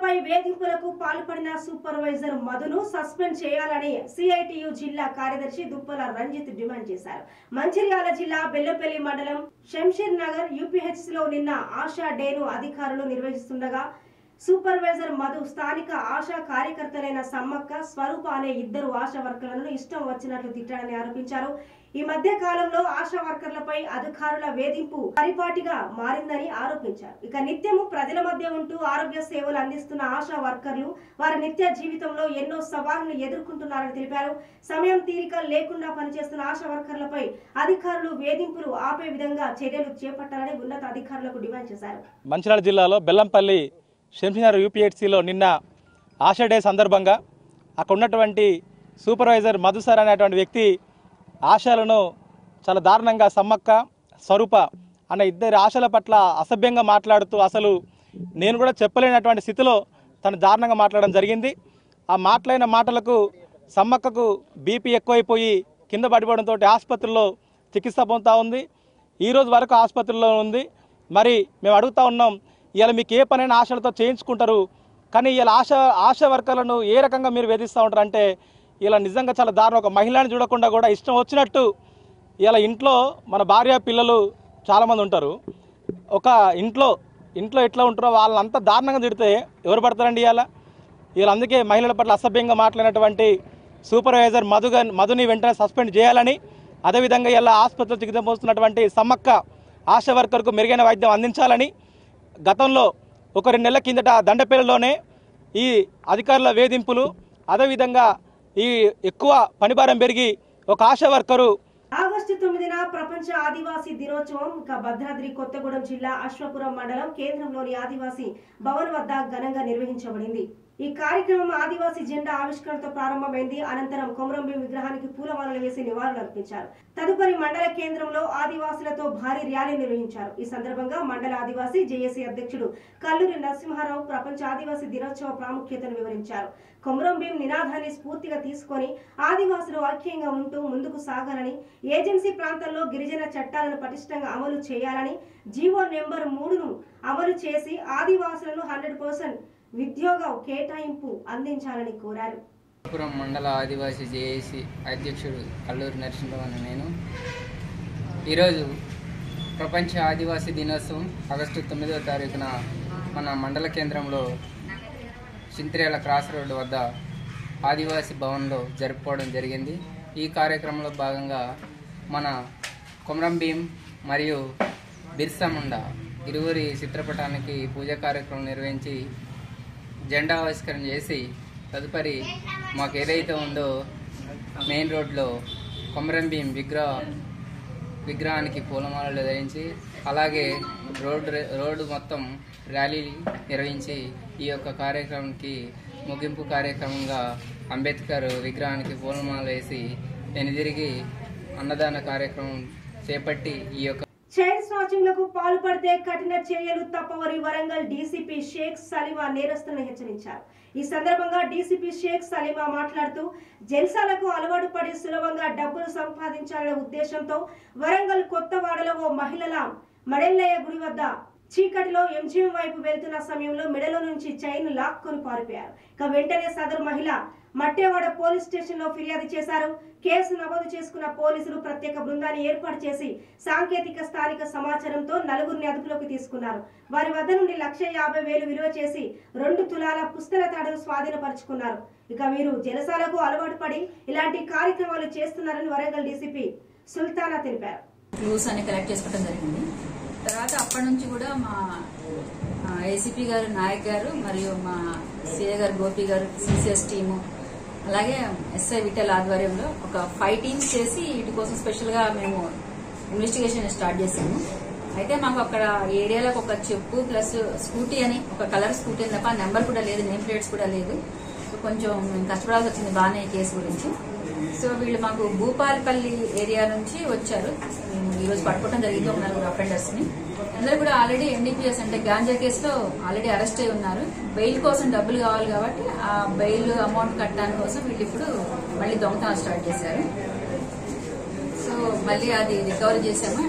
ఆశాపై వేధింపులకు పాల్పడిన సూపర్వైజర్ మధును సస్పెండ్ చేయాలని సిఐటియు జిల్లా కార్యదర్శి దుప్పల రంజిత్ డిమాండ్ చేశారు మంచిర్యాల జిల్లా బెల్లపల్లి మండలం శంషీర్ నగర్ యూపీహెచ్ లో నిన్న ఆశా డేను అధికారులు నిర్వహిస్తుండగా సూపర్వైజర్ మధు స్థానిక ఆశా కార్యకర్తలైన సమ్మక్క స్వరూప అనే ఇద్దరు ఆశా వర్కర్లను ఇష్టం వచ్చినట్లు తిట్టాడని ఆరోపించారు ఈ మధ్య కాలంలో ఆశా వర్కర్లపై అధికారుల వేధింపు పరిపాటిగా మారిందని ఆరోపించారు ఇక నిత్యము ప్రజల మధ్య ఉంటూ ఆరోగ్య సేవలు అందిస్తున్న ఆశా వర్కర్లు వారి నిత్య జీవితంలో ఎన్నో సవాళ్లను ఎదుర్కొంటున్నారని తెలిపారు సమయం తీరిక లేకుండా పనిచేస్తున్న ఆశా వర్కర్లపై అధికారులు వేధింపులు ఆపే విధంగా చర్యలు చేపట్టాలని ఉన్నత అధికారులకు డిమాండ్ చేశారు మంచిర్యాల జిల్లాలో బెల్లంపల్లి శంషినగర్ యూపీహెచ్సిలో నిన్న ఆషా డే సందర్భంగా అక్కడ ఉన్నటువంటి సూపర్వైజర్ మధుసార్ అనేటువంటి వ్యక్తి ఆశలను చాలా దారుణంగా సమ్మక్క స్వరూప అన్న ఇద్దరి ఆశల పట్ల అసభ్యంగా మాట్లాడుతూ అసలు నేను కూడా చెప్పలేనటువంటి స్థితిలో తను దారుణంగా మాట్లాడడం జరిగింది ఆ మాట్లాడిన మాటలకు సమ్మక్కకు బీపీ ఎక్కువైపోయి కింద పడిపోవడంతో ఆసుపత్రిలో చికిత్స పొందుతూ ఉంది ఈ రోజు వరకు ఆసుపత్రిలో ఉంది మరి మేము అడుగుతా ఉన్నాం ఇవాళ మీకు ఏ పనైనా ఆశలతో చేయించుకుంటారు కానీ ఇలా ఆశ ఆశ వర్కర్లను ఏ రకంగా మీరు వేధిస్తూ ఉంటారు అంటే ఇలా నిజంగా చాలా దారుణం ఒక మహిళని చూడకుండా కూడా ఇష్టం వచ్చినట్టు ఇలా ఇంట్లో మన భార్య పిల్లలు చాలామంది ఉంటారు ఒక ఇంట్లో ఇంట్లో ఎట్లా ఉంటారో వాళ్ళని అంత దారుణంగా తిడితే ఎవరు పడతారండి ఇవాళ వీళ్ళు అందుకే మహిళల పట్ల అసభ్యంగా మాట్లాడినటువంటి సూపర్వైజర్ మధుగా మధుని వెంటనే సస్పెండ్ చేయాలని అదేవిధంగా ఇలా ఆసుపత్రిలో చికిత్స పోస్తున్నటువంటి సమ్మక్క ఆశా వర్కర్కు మెరుగైన వైద్యం అందించాలని గతంలో ఒక రెండు నెలల కిందట దండపల్లిలోనే ఈ అధికారుల వేధింపులు అదేవిధంగా ఈ ఎక్కువ పనిభారం పెరిగి ఒక ఆశా వర్కరు ఆగస్టు తొమ్మిదిన ప్రపంచ ఆదివాసీ దినోత్సవం ఇక భద్రాద్రి కొత్తగూడెం జిల్లా అశ్వపురం మండలం కేంద్రంలోని ఆదివాసీ భవన్ వద్ద ఘనంగా నిర్వహించబడింది ఈ కార్యక్రమం ఆదివాసీ జెండా ఆవిష్కరణతో ప్రారంభమైంది అనంతరం కొమరంభీం విగ్రహానికి పూలమాలలు వేసి నివాళులర్పించారు తదుపరి మండల కేంద్రంలో ఆదివాసులతో భారీ ర్యాలీ నిర్వహించారు ఈ సందర్భంగా మండల ఆదివాసీ జేఏసీ అధ్యక్షుడు కల్లూరి నరసింహారావు ప్రపంచ ఆదివాసీ దినోత్సవ ప్రాముఖ్యతను వివరించారు కొమరంభీం నినాదాన్ని స్ఫూర్తిగా తీసుకొని ఆదివాసులు ఐక్యంగా ఉంటూ ముందుకు సాగాలని ఏజెన్సీ ప్రాంతాల్లో గిరిజన చట్టాలను పటిష్టంగా అమలు చేయాలని జీవో నెంబర్ మూడును అమలు చేసి ఆదివాసులను హండ్రెడ్ పర్సెంట్ ఉద్యోగ కేటాయింపు అందించాలని కోరారు పురం మండల ఆదివాసీ జేఏసీ అధ్యక్షుడు కల్లూరి నరసింహరావు అనే నేను ఈరోజు ప్రపంచ ఆదివాసీ దినోత్సవం ఆగస్టు తొమ్మిదవ తారీఖున మన మండల కేంద్రంలో చింత్రేల క్రాస్ రోడ్డు వద్ద ఆదివాసీ భవన్లో జరుపుకోవడం జరిగింది ఈ కార్యక్రమంలో భాగంగా మన కొమరం భీం మరియు బిర్సా ముండా ఇరువురి చిత్రపటానికి పూజా కార్యక్రమం నిర్వహించి జెండా ఆవిష్కరణ చేసి తదుపరి మాకు ఏదైతే ఉందో మెయిన్ రోడ్లో కొమరం భీం విగ్రహ విగ్రహానికి పూలమాలలు ధరించి అలాగే రోడ్డు రోడ్డు మొత్తం ర్యాలీ నిర్వహించి ఈ యొక్క కార్యక్రమానికి ముగింపు కార్యక్రమంగా అంబేద్కర్ విగ్రహానికి పూలమాల వేసి వెనుదిరిగి అన్నదాన కార్యక్రమం చేపట్టి ఈ యొక్క చైన్ స్నాచింగ్లకు పాల్పడితే కఠిన చర్యలు తప్పవని వరంగల్ డీసీపీ షేక్ సలీమా నేరస్తులను హెచ్చరించారు ఈ సందర్భంగా డీసీపీ షేక్ సలీమా మాట్లాడుతూ జల్సాలకు అలవాటు పడి సులభంగా డబ్బులు సంపాదించాలనే ఉద్దేశంతో వరంగల్ కొత్తవాడలో ఓ మహిళల మడెల్లయ్య గుడి వద్ద చీకటిలో ఎంజీఎం వైపు వెళ్తున్న సమయంలో మెడలో నుంచి చైన్ లాక్కొని పారిపోయారు ఇక వెంటనే సదరు మహిళ మట్టేవాడ పోలీస్ స్టేషన్ లో ఫిర్యాదు చేశారు కేసు నమోదు చేసుకున్న పోలీసులు ప్రత్యేక బృందాన్ని ఏర్పాటు చేసి సాంకేతిక స్థానిక సమాచారంతో నలుగురిని అదుపులోకి తీసుకున్నారు వారి వద్ద నుండి లక్ష యాభై వేలు విలువ చేసి రెండు తులాల పుస్తల తాడును స్వాధీనపరుచుకున్నారు ఇక వీరు జలసాలకు అలవాటు పడి ఇలాంటి కార్యక్రమాలు చేస్తున్నారని వరంగల్ డీసీపీ సుల్తానా తెలిపారు క్లూస్ అన్ని కలెక్ట్ చేసుకోవడం జరిగింది తర్వాత అప్పటి నుంచి కూడా మా ఏసీపీ గారు నాయక్ గారు మరియు మా సిఏ గారు గోపి గారు సిసిఎస్ టీము అలాగే ఎస్ఐ విఠల్ ఆధ్వర్యంలో ఒక ఫైవ్ టీమ్స్ చేసి వీటి కోసం స్పెషల్ గా మేము ఇన్వెస్టిగేషన్ స్టార్ట్ చేసాము అయితే మాకు అక్కడ ఏరియాలకు ఒక చెప్పు ప్లస్ స్కూటీ అని ఒక కలర్ స్కూటీ అని తప్ప నెంబర్ కూడా లేదు నేమ్ ప్లేట్స్ కూడా లేదు సో కొంచెం మేము కష్టపడాల్సి వచ్చింది బాగానే ఈ కేసు గురించి సో వీళ్ళు మాకు భూపాలపల్లి ఏరియా నుంచి వచ్చారు మేము ఈ రోజు పట్టుకోవడం జరిగింది ఒక నలుగురు అఫెండర్స్ ని అందరూ కూడా ఆల్రెడీ ఎన్డీపీఎస్ అంటే గాంజా కేసులో ఆల్రెడీ అరెస్ట్ అయి ఉన్నారు బెయిల్ కోసం డబ్బులు కావాలి కాబట్టి ఆ బెయిల్ అమౌంట్ కట్టడానికి కోసం వీళ్ళు ఇప్పుడు మళ్ళీ దొంగతనం స్టార్ట్ చేశారు సో మళ్ళీ అది రికవర్ చేసాము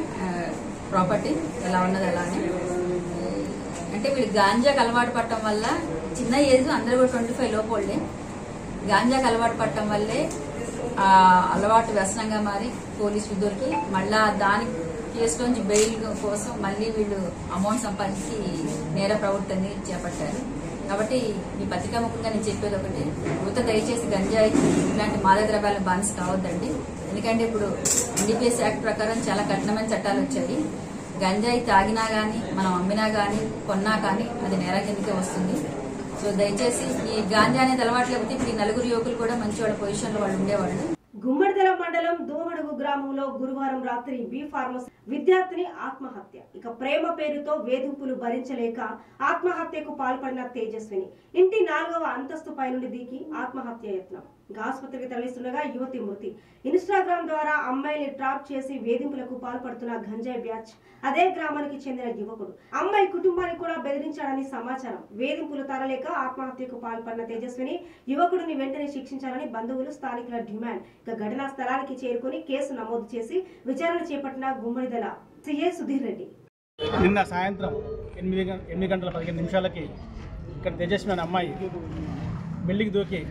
ప్రాపర్టీ ఎలా ఉన్నది ఎలా అని అంటే వీళ్ళు గాంజాకి అలవాటు పడటం వల్ల చిన్న ఏజ్ అందరూ కూడా ట్వంటీ ఫైవ్ లోపోళ్ళే గాంజాకి అలవాటు పడటం వల్లే ఆ అలవాటు వ్యసనంగా మారి పోలీసులు దొరికి మళ్ళా దాని కేసులోంచి బెయిల్ కోసం మళ్ళీ వీళ్ళు అమౌంట్ సంపాదించి నేర ప్రవృత్తిని చేపట్టారు కాబట్టి ఈ పత్రికా ముఖంగా నేను చెప్పేది ఒకటి యువత దయచేసి గంజాయి ఇలాంటి మాదక ద్రవ్యాల బానిస కావద్దండి ఎందుకంటే ఇప్పుడు ఎన్డీపీఎస్ యాక్ట్ ప్రకారం చాలా కఠినమైన చట్టాలు వచ్చాయి గంజాయి తాగినా గానీ మనం అమ్మినా గానీ కొన్నా కానీ అది నేరం కిందకే వస్తుంది సో దయచేసి ఈ గాంజా అనేది అలవాటు లేకపోతే ఇప్పుడు ఈ నలుగురు యువకులు కూడా మంచి వాళ్ళ పొజిషన్ లో వాళ్ళు ఉండేవాళ్ళు గుమ్మడిదల మండలం దోమడుగు గ్రామంలో గురువారం రాత్రి బి ఫార్మసీ విద్యార్థిని ఆత్మహత్య ఇక ప్రేమ పేరుతో వేధింపులు భరించలేక ఆత్మహత్యకు పాల్పడిన తేజస్విని ఇంటి నాలుగవ అంతస్తు పై నుండి దిగి ఆత్మహత్య యత్నం ఇక ఆసుపత్రికి తరలిస్తుండగా యువతి మృతి ఇన్స్టాగ్రామ్ ద్వారా అమ్మాయిని ట్రాప్ చేసి వేధింపులకు పాల్పడుతున్న గంజాయి బ్యాచ్ అదే గ్రామానికి చెందిన యువకుడు అమ్మాయి కుటుంబాన్ని కూడా బెదిరించాడని సమాచారం వేధింపులు తరలేక ఆత్మహత్యకు పాల్పడిన తేజస్విని యువకుడిని వెంటనే శిక్షించాలని బంధువులు స్థానికుల డిమాండ్ ఇక ఘటనా స్థలానికి చేరుకుని కేసు నమోదు చేసి విచారణ చేపట్టిన గుమ్మడిదల సిఏ సుధీర్ రెడ్డి నిన్న సాయంత్రం ఎనిమిది గం- ఎనిమిది గంటల పదిహేను నిమిషాలకి ఇక్కడ తేజస్వి అనే అమ్మాయి బిల్డింగ్ దూకి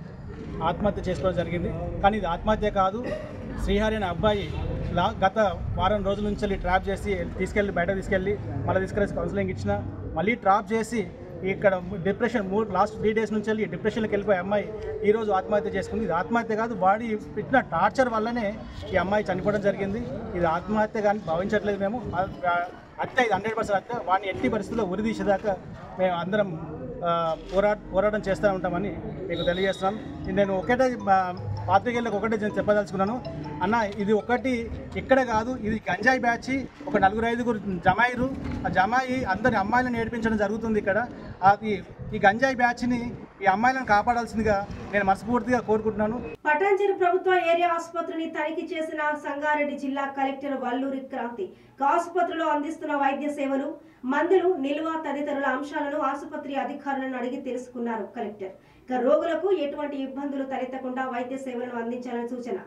ఆత్మహత్య చేసుకోవడం జరిగింది కానీ ఇది ఆత్మహత్య కాదు శ్రీహరి అనే అబ్బాయి లా గత వారం రోజుల నుంచి వెళ్ళి ట్రాప్ చేసి తీసుకెళ్ళి బయట తీసుకెళ్ళి మళ్ళీ తీసుకెళ్ళి కౌన్సిలింగ్ ఇచ్చిన మళ్ళీ ట్రాప్ చేసి ఇక్కడ డిప్రెషన్ మూడు లాస్ట్ త్రీ డేస్ నుంచి వెళ్ళి డిప్రెషన్కి వెళ్ళిపోయే అమ్మాయి ఈ రోజు ఆత్మహత్య చేసుకుంది ఇది ఆత్మహత్య కాదు బాడీ పెట్టిన టార్చర్ వల్లనే ఈ అమ్మాయి చనిపోవడం జరిగింది ఇది ఆత్మహత్య కానీ భావించట్లేదు మేము ఆ- ఆ- హత్య ఇది హండ్రెడ్ పర్సెంట్ హత్య వాడిని ఎట్టి పరిస్థితుల్లో ఉరిదీసేదాకా మేము అందరం ఆ, పోరా పోరాటం చేస్తూ ఉంటామని మీకు తెలియజేస్తున్నాం నేను ఒకటే మా పాత్రికేయులకు ఒకటే నేను చెప్పదలుచుకున్నాను అన్న ఇది ఒకటి ఇక్కడ కాదు ఇది గంజాయి బ్యాచ్ ఒక నలుగురు ఐదుగురు జమాయిరు ఆ జమాయి అందరి అమ్మాయిలను నేర్పించడం జరుగుతుంది ఇక్కడ అది ఈ గంజాయి బ్యాచ్ని ఈ అమ్మాయిలను కాపాడాల్సిందిగా నేను మనస్ఫూర్తిగా కోరుకుంటున్నాను పటాంచెరు ప్రభుత్వ ఏరియా ఆసుపత్రిని తనిఖీ చేసిన సంగారెడ్డి జిల్లా కలెక్టర్ వల్లూరి క్రాంతి ఇక ఆసుపత్రిలో అందిస్తున్న వైద్య సేవలు మందులు నిల్వ తదితరుల అంశాలను ఆసుపత్రి అధికారులను అడిగి తెలుసుకున్నారు కలెక్టర్ ఇక రోగులకు ఎటువంటి ఇబ్బందులు తలెత్తకుండా వైద్య సేవలను అందించాలని సూచన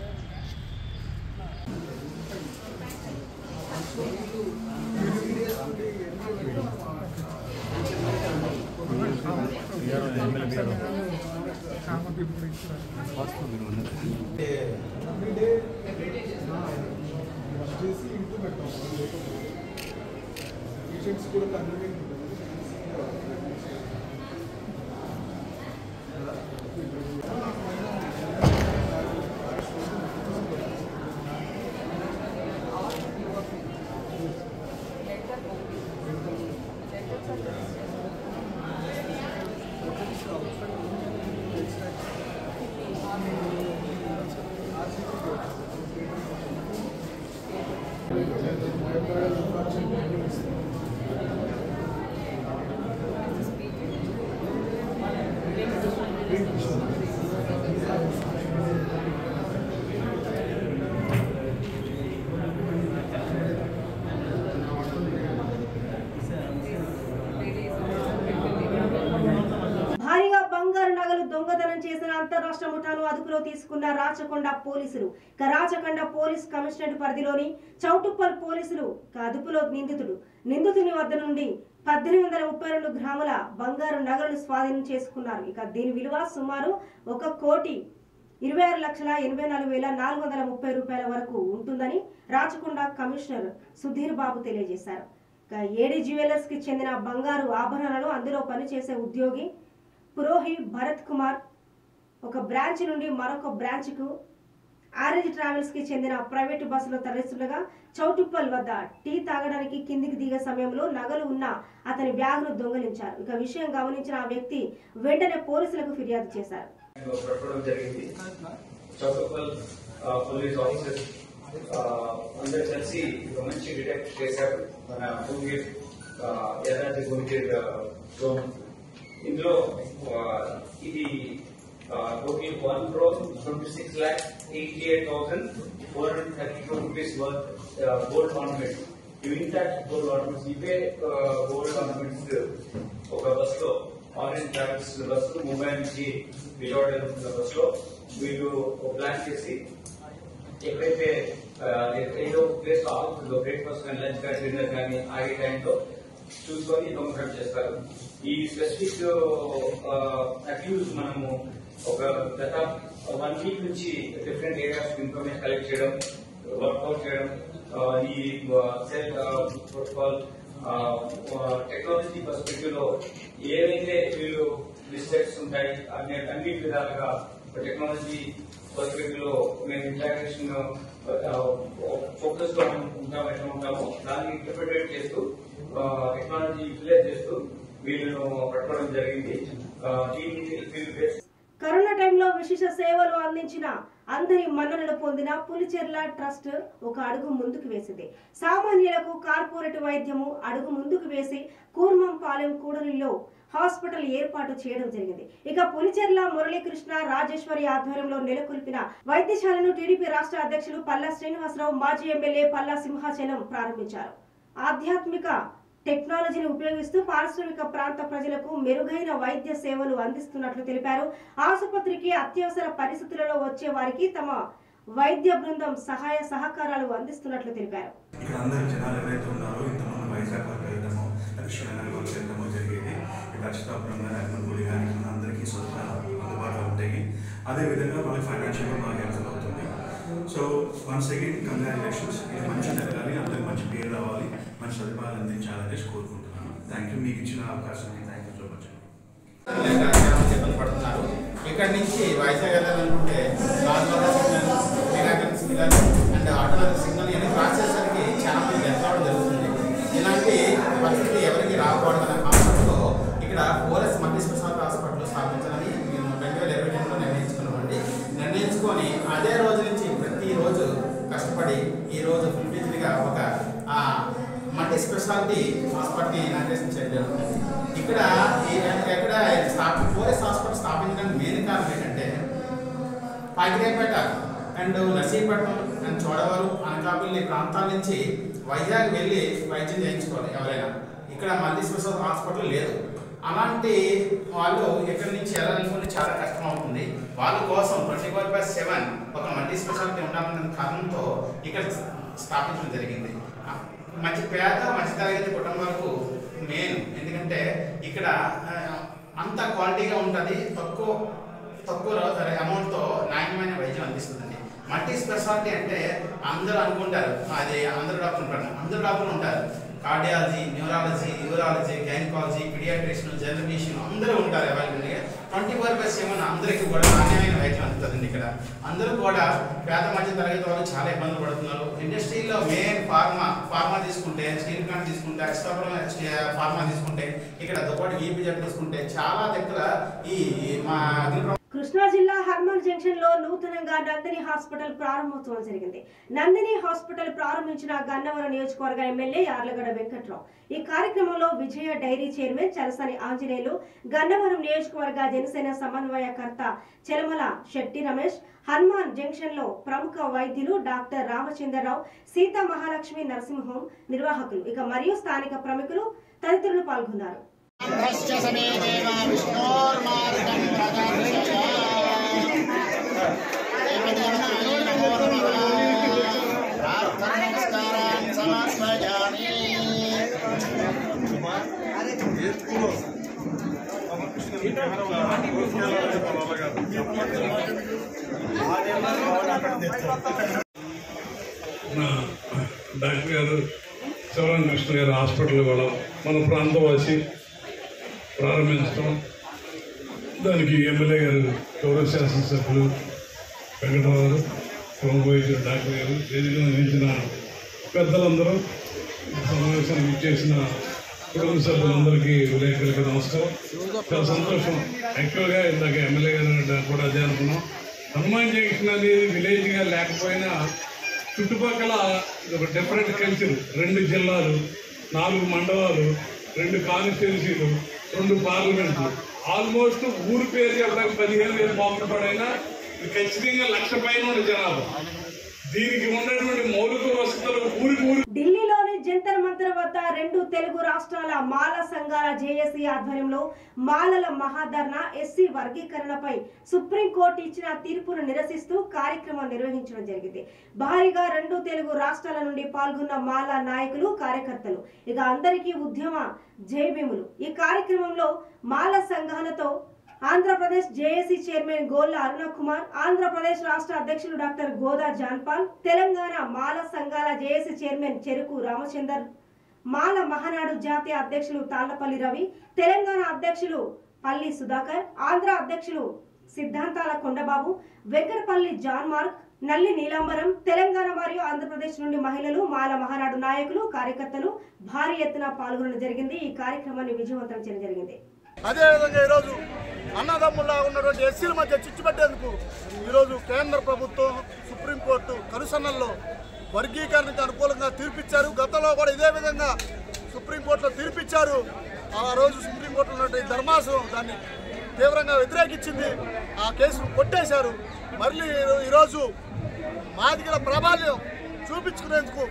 భారీగా బంగారు నగలు దొంగతనం చేసిన అంతరాష్ట్ర ముఠాను అదుపులో తీసుకున్న రాచకొండ పోలీసులు ఇక రాచకొండ పోలీస్ కమిషనరేట్ పరిధిలోని చౌటుప్పల్ పోలీసులు ఇక అదుపులో నిందితుడు నిందితుని వద్ద నుండి పద్దెనిమిది వందల ముప్పై రెండు గ్రాముల బంగారు నగలను స్వాధీనం చేసుకున్నారు ఇక దీని విలువ సుమారు ఒక కోటి ఇరవై ఆరు లక్షల ఎనభై నాలుగు వేల నాలుగు వందల ముప్పై రూపాయల వరకు ఉంటుందని రాచకొండ కమిషనర్ సుధీర్ బాబు తెలియజేశారు ఇక ఏడి జ్యువెలర్స్ కి చెందిన బంగారు ఆభరణాలను అందులో పనిచేసే ఉద్యోగి పురోహి భరత్ కుమార్ ఒక బ్రాంచ్ నుండి మరొక బ్రాంచ్ కు ఆరెంజ్ ట్రావెల్స్ కి చెందిన ప్రైవేటు బస్సులో తరలిస్తుండగా చౌటుప్పల్ వద్ద టీ తాగడానికి కిందికి దిగే సమయంలో నగలు ఉన్న అతని బ్యాగును దొంగలించారు ఇక విషయం గమనించిన ఆ వ్యక్తి వెంటనే పోలీసులకు ఫిర్యాదు చేశారు పట్టుకోవడం జరిగింది చౌకపల్ పోలీస్ ఆఫీసర్ అందరు కలిసి ఒక మంచి డిటెక్ట్ చేశారు మన భూమిర్ ఎర్రాజి భూమిర్ జోన్ ఇందులో ఆ, ఇది total one crore twenty six lakh eighty eight thousand four hundred thirty two rupees worth gold ornaments ఇవి ఇంటాక్ట్ గోల్డ్ ఆర్నమెంట్స్ ఇవే గోల్డ్ ఆర్నమెంట్స్ ఒక బస్ లో ఆరెంజ్ ట్రావెల్స్ బస్ లో ముంబై నుంచి విజయవాడ వెళ్తున్న బస్ లో వీళ్ళు ప్లాన్ చేసి ఎక్కడైతే ఆ, ఏదో ప్లేస్ ఆగుతుందో బ్రేక్ఫాస్ట్ కానీ లంచ్ కానీ డిన్నర్ కానీ ఆగే టైంలో చూసుకొని దొంగతనం చేస్తారు ఈ స్పెసిఫిక్ అక్యూజ్ మనము ఒక గత వన్ వీక్ నుంచి డిఫరెంట్ ఏరియాస్ ఇన్ఫర్మేషన్ కలెక్ట్ చేయడం వర్కౌట్ చేయడం ఆ, ఈ సెల్ ప్రోటోకాల్ టెక్నాలజీ పర్స్పెక్టివ్ లో ఏవైతే వీళ్ళు మిస్టేక్స్ ఉంటాయి అన్ని అన్ని విధాలుగా టెక్నాలజీ పర్స్పెక్టివ్ లో మేము ఇంటాగ్రేషన్ ఫోకస్ లో ఉంటాం ఎట్లా ఉంటామో దాన్ని ఇంటర్ప్రిటేట్ చేస్తూ టెక్నాలజీ యూటిలైజ్ చేస్తూ వీళ్ళను పట్టుకోవడం జరిగింది ఆ, దీన్ని ఫీల్డ్ బేస్ కరోనా టైంలో విశేష సేవలు అందించిన అందరి మన్ననలు పొందిన పులిచెర్ల ట్రస్ట్ ఒక అడుగు ముందుకు వేసింది సామాన్యులకు కార్పొరేట్ వైద్యము అడుగు ముందుకు వేసి కూర్మంపాలెం కూడలిలో హాస్పిటల్ ఏర్పాటు చేయడం జరిగింది ఇక పులిచెర్ల మురళీకృష్ణ రాజేశ్వరి ఆధ్వర్యంలో నెలకొల్పిన వైద్యశాలను టీడీపీ రాష్ట్ర అధ్యక్షులు పల్లా శ్రీనివాసరావు మాజీ ఎమ్మెల్యే పల్లా సింహాచలం ప్రారంభించారు ఆధ్యాత్మిక టెక్నాలజీని ఉపయోగిస్తూ పారిశ్రామిక ప్రాంత ప్రజలకు మెరుగైన వైద్య సేవలు అందిస్తున్నట్లు తెలిపారు ఆసుపత్రికి అత్యవసర పరిస్థితులలో వచ్చే వారికి తమ వైద్య బృందం సహాయ సహకారాలు అందిస్తున్నట్లు తెలిపారు ఇక్కడ అందరు జనాలు ఎవరైతే ఉన్నారో ఇంతమంది వైజాగ్ వరకు వెళ్ళడము లక్ష్మీనగర్ వరకు వెళ్ళడము జరిగేది ఇక్కడ అక్షతాపురం కానీ అగ్ని గుడి కానీ ఇక్కడ అందరికీ సదుపాయాలు అందుబాటులో ఉంటాయి అదేవిధంగా వాళ్ళకి ఫైనాన్షియల్గా బాగా హెల్ప్ అవుతుంది సో వన్స్ అగైన్ కంగ్రాచులేషన్స్ ఇది మంచి జరగాలి అందరికి మంచి పేరు రావాలి మంచి సదుపాయాలు అందించాలని కోరుకుంటున్నాను థ్యాంక్ యూ మీకు ఇచ్చిన అవకాశానికి థ్యాంక్ యూ సో మచ్ లేక ఇబ్బంది పడుతున్నారు ఇక్కడ నుంచి వైజాగ్ వెళ్ళాలనుకుంటే Rajamata signal Minakar signal and Autonagar signal ఇవన్నీ క్రాస్ చేసేసరికి చాలా మంది డెత్ అవ్వడం జరుగుతుంది ఇలాంటి పరిస్థితి ఎవరికి రాకూడదనే కాన్సెప్ట్తో ఇక్కడ ఓఎస్ మల్టీ స్పెషాలిటీ హాస్పిటల్ స్థాపించాలని మేము రెండు వేల ఇరవై రెండులో నిర్ణయించుకున్నామండి నిర్ణయించుకొని అదే రోజు నుంచి ప్రతిరోజు కష్టపడి ఈ రోజు ఫుల్ఫిల్డ్గా ఒక ఆ, మల్టీ స్పెషాలిటీ హాస్పిటల్ని ఇనాగ్రేషన్ చేయడం జరుగుతుంది. ఇక్కడ ఈ ఎక్కడ స్థాపి పోలీస్ హాస్పిటల్ స్థాపించడానికి మెయిన్ కారణం ఏంటంటే పాకిరేపేట అండ్ నర్సీపట్నం అండ్ చోడవరం అనకాపల్లి ప్రాంతాల నుంచి వైజాగ్ వెళ్ళి వైద్యం చేయించుకోవాలి ఎవరైనా ఇక్కడ మల్టీ స్పెషల్ హాస్పిటల్ లేదు అలాంటి వాళ్ళు ఇక్కడి నుంచి వెళ్ళాలనుకుంటే చాలా కష్టం అవుతుంది వాళ్ళ కోసం ట్వంటీ ఫోర్ బై సెవెన్ ఒక మల్టీ స్పెషాలిటీ ఉండాలన్న కారణంతో ఇక్కడ స్థాపించడం జరిగింది మంచి పేద మధ్య తరగతి కుటుంబాలకు మెయిన్ ఎందుకంటే ఇక్కడ ఆ, అంత క్వాలిటీగా ఉంటుంది తక్కువ తక్కువ అమౌంట్తో నాణ్యమైన వైద్యం అందిస్తుందండి మల్టీ స్పెషాలిటీ అంటే అందరూ అనుకుంటారు అది అందరు డాక్టర్లు ఉంటారు అందరు డాక్టర్లు ఉంటారు cardiology neurology urology gynaecology paediatrician general అందరూ ఉంటారు అవైలబుల్గా ట్వంటీ ఫోర్ బై సెవెన్ అందరికీ కూడా నాణ్యమైన వైద్యం అందుతుందండి ఇక్కడ అందరూ కూడా పేద మధ్య తరగతి వాళ్ళు చాలా ఇబ్బందులు పడుతున్నారు ఇండస్ట్రీలో మెయిన్ ఫార్మా ఫార్మా తీసుకుంటే స్టీల్ ప్లాంట్ తీసుకుంటే అక్షతాపురం ఫార్మా తీసుకుంటే ఇక్కడ దుప్పటి ఈపీజెడ్ తీసుకుంటే చాలా దగ్గర ఈ మా అగ్ని కృష్ణా జిల్లా హర్మల్ జంక్షన్ లో నూతనంగా నందిని హాస్పిటల్ ప్రారంభోత్సవం జరిగింది నందిని హాస్పిటల్ ప్రారంభించిన గన్నవరం నియోజకవర్గ ఎమ్మెల్యే యార్లగడ్డ వెంకట్రావు ఈ కార్యక్రమంలో విజయ డైరీ చైర్మన్ చలసాని ఆంజనేయులు గన్నవరం నియోజకవర్గ జనసేన సమన్వయకర్త చెలమల శెట్టి రమేష్ హనుమాన్ జంక్షన్ లో ప్రముఖ వైద్యులు డాక్టర్ రామచంద్రరావు సీతా మహాలక్ష్మి నరసింహం నిర్వాహకులు ఇక మరియు స్థానిక ప్రముఖులు తదితరులు పాల్గొన్నారు మన డాక్టర్ గారు శివరామ కృష్ణ గారు హాస్పిటల్ కూడా మన ప్రాంతవాసి ప్రారంభించడం దానికి ఎమ్మెల్యే గారు గౌరవ శాసనసభ్యులు వెంకటరావు ప్రముఖ వైద్యులు డాక్టర్ గారు వేదిక నిర్మించిన పెద్దలందరూ ఈ సమావేశానికి ఇచ్చేసిన కుటుంబ సభ్యులందరికీ విలేకరులకు నమస్కారం చాలా సంతోషం యాక్చువల్గా ఇందాక ఎమ్మెల్యే గారు కూడా అదే అనుకున్నాం హనుమాన్ జంక్షన్ అనేది విలేజ్గా లేకపోయినా చుట్టుపక్కల ఇది ఒక డిఫరెంట్ కల్చర్ రెండు జిల్లాలు నాలుగు మండలాలు రెండు కాన్స్టిట్యున్సీలు రెండు పార్లమెంట్లు ఆల్మోస్ట్ ఊరు పేరు చెప్పడానికి పదిహేను వేలు పాపులు పడైనా ఇది ఖచ్చితంగా లక్ష పైన ఉన్న జనాభా దీనికి ఉన్నటువంటి మౌలిక వసతులు ఊరికి ఊరి ఢిల్లీలోని జంతర్ మంతర్ వద్ద రెండు తెలుగు రాష్ట్రాల మాల సంఘాల జేఏసీ ఆధ్వర్యంలో మాలల మహాధర్ణ ఎస్సీ వర్గీకరణపై సుప్రీంకోర్టు ఇచ్చిన తీర్పును నిరసిస్తూ కార్యక్రమం నిర్వహించడం జరిగింది భారీగా రెండు తెలుగు రాష్ట్రాల నుండి పాల్గొన్న మాల నాయకులు కార్యకర్తలు ఇక అందరికీ ఉద్యమ జయభీములు ఈ కార్యక్రమంలో మాల సంఘాలతో ఆంధ్రప్రదేశ్ జేఏసీ చైర్మన్ గోల్ల అరుణ కుమార్ ఆంధ్రప్రదేశ్ రాష్ట్ర అధ్యక్షులు డాక్టర్ గోదా జాన్పాల్ తెలంగాణ మాల సంఘాల జేఏసీ చైర్మన్ చెరుకు రామచందర్ మాల మహానాడు జాతీయ అధ్యక్షులు తాళ్లపల్లి రవి తెలంగాణ అధ్యక్షులు పల్లి సుధాకర్ ఆంధ్ర అధ్యక్షులు సిద్ధాంతాల కొండబాబు వెంకటపల్లి జాన్ మార్క్ నల్లి నీలాంబరం తెలంగాణ మరియు ఆంధ్రప్రదేశ్ నుండి మహిళలు మాల మహానాడు నాయకులు కార్యకర్తలు భారీ ఎత్తున పాల్గొనడం జరిగింది ఈ కార్యక్రమాన్ని విజయవంతం చేయడం జరిగింది అదేవిధంగా ఈరోజు అన్నదమ్ముల్లా ఉన్నటువంటి ఎస్సీల మధ్య చిచ్చు పెట్టేందుకు ఈరోజు కేంద్ర ప్రభుత్వం సుప్రీంకోర్టు కనుసన్నల్లో వర్గీకరణకు అనుకూలంగా తీర్పిచ్చారు గతంలో కూడా ఇదే విధంగా సుప్రీంకోర్టులో తీర్పిచ్చారు ఆ రోజు సుప్రీంకోర్టులో ఉన్నటువంటి ధర్మాసనం దాన్ని తీవ్రంగా వ్యతిరేకించింది ఆ కేసును కొట్టేశారు మళ్ళీ ఈరో- ఈరోజు మాదిగల ప్రాబల్యం చూపించుకునేందుకు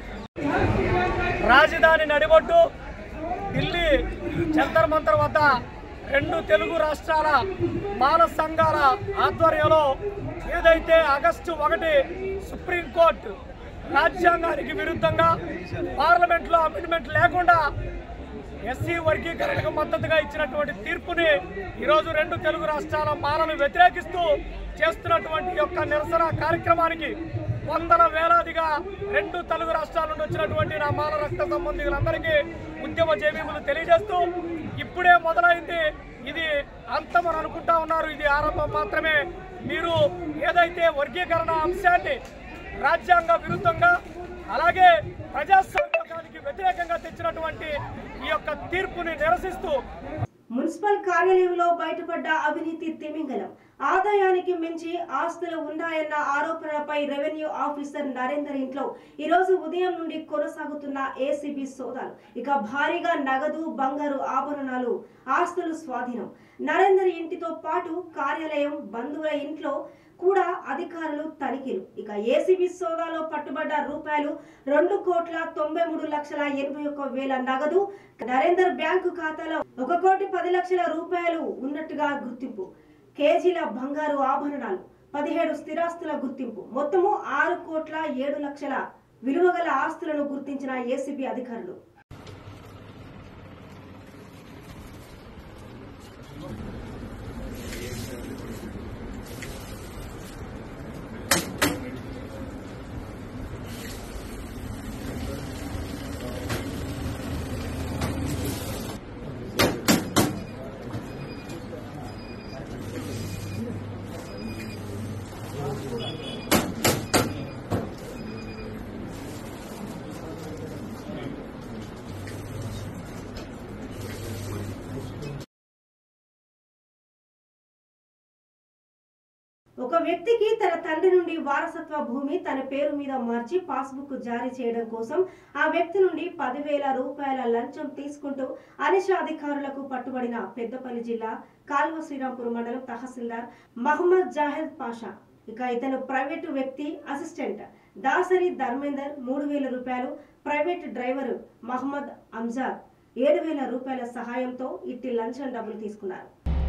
రాజధాని నడిబొడ్డు ఢిల్లీ జంతర్ మంతర్ వద్ద రెండు తెలుగు రాష్ట్రాల మాల సంఘాల ఆధ్వర్యంలో ఏదైతే ఆగస్టు ఒకటి సుప్రీంకోర్టు రాజ్యాంగానికి విరుద్ధంగా పార్లమెంట్లో అమెండ్మెంట్ లేకుండా ఎస్సీ వర్గీకరణకు మద్దతుగా ఇచ్చినటువంటి తీర్పుని ఈరోజు రెండు తెలుగు రాష్ట్రాల మాలను వ్యతిరేకిస్తూ చేస్తున్నటువంటి యొక్క నిరసన కార్యక్రమానికి వందల వేలాదిగా రెండు తెలుగు రాష్ట్రాల నుండి వచ్చినటువంటి నా మాల రక్త సంబంధికులందరికీ ఉద్యమ జేబీములు తెలియజేస్తూ ఇప్పుడే మొదలైంది ఇది అంతమని అనుకుంటా ఉన్నారు ఇది ఆరంభం మాత్రమే మీరు ఏదైతే వర్గీకరణ అంశాన్ని రాజ్యాంగ విరుద్ధంగా అలాగే ప్రజాస్వామ్యానికి వ్యతిరేకంగా తెచ్చినటువంటి ఈ యొక్క తీర్పుని నిరసిస్తూ మున్సిపల్ కార్యాలయంలో బయటపడ్డ అవినీతి తిమింగలం ఆదాయానికి మించి ఆస్తులు ఉన్నాయన్న ఆరోపణలపై రెవెన్యూ ఆఫీసర్ నరేందర్ ఇంట్లో ఈ రోజు ఉదయం నుండి కొనసాగుతున్న ఏసీబీ సోదాలు ఇక భారీగా నగదు బంగారు ఆభరణాలు ఆస్తులు స్వాధీనం నరేందర్ ఇంటితో పాటు కార్యాలయం బంధువుల ఇంట్లో కూడా అధికారులు తనిఖీలు ఇక ఏసీబీ సోదాలో పట్టుబడ్డ రూపాయలు రెండు కోట్ల తొంభై మూడు లక్షల ఎనభై ఒక్క వేల నగదు నరేందర్ బ్యాంకు ఖాతాలో ఒక కోటి పది లక్షల రూపాయలు ఉన్నట్టుగా గుర్తింపు కేజీల బంగారు ఆభరణాలు పదిహేడు స్థిరాస్తుల గుర్తింపు మొత్తము ఆరు కోట్ల ఏడు లక్షల విలువగల ఆస్తులను గుర్తించిన ఏసీబీ అధికారులు ఒక వ్యక్తికి తన తండ్రి నుండి వారసత్వ భూమి తన పేరు మీద మార్చి పాస్బుక్ జారీ చేయడం కోసం ఆ వ్యక్తి నుండి పదివేల రూపాయల లంచం తీసుకుంటూ అనిష అధికారులకు పట్టుబడిన పెద్దపల్లి జిల్లా కాల్వ శ్రీరాంపూర్ మండలం తహసీల్దార్ మహమ్మద్ జాహెద్ పాషా ఇక ఇతను ప్రైవేటు వ్యక్తి అసిస్టెంట్ దాసరి ధర్మేందర్ మూడు వేల రూపాయలు ప్రైవేట్ డ్రైవర్ మహమ్మద్ అంజాద్ ఏడు వేల రూపాయల సహాయంతో ఇట్టి లంచం డబ్బులు తీసుకున్నారు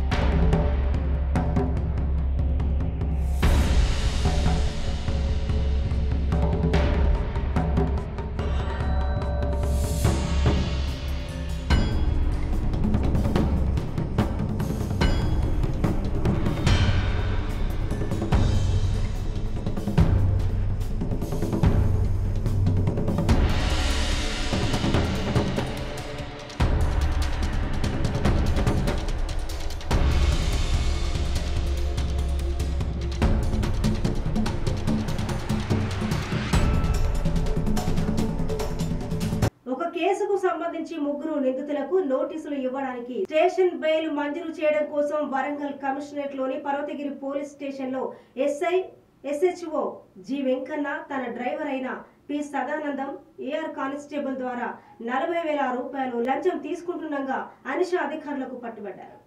ఒక కేసుకు సంబంధించి ముగ్గురు నిందితులకు నోటీసులు ఇవ్వడానికి స్టేషన్ బెయిల్ మంజూరు చేయడం కోసం వరంగల్ కమిషనరేట్ లోని పర్వతగిరి పోలీస్ స్టేషన్ లో ఎస్ఐ ఎస్హెచ్ఓ జి వెంకన్న తన డ్రైవర్ అయిన పి సదానందం ఏఆర్ కానిస్టేబుల్ ద్వారా నలభై వేల రూపాయలు లంచం తీసుకుంటుండగా అనిష అధికారులకు పట్టుబడ్డారు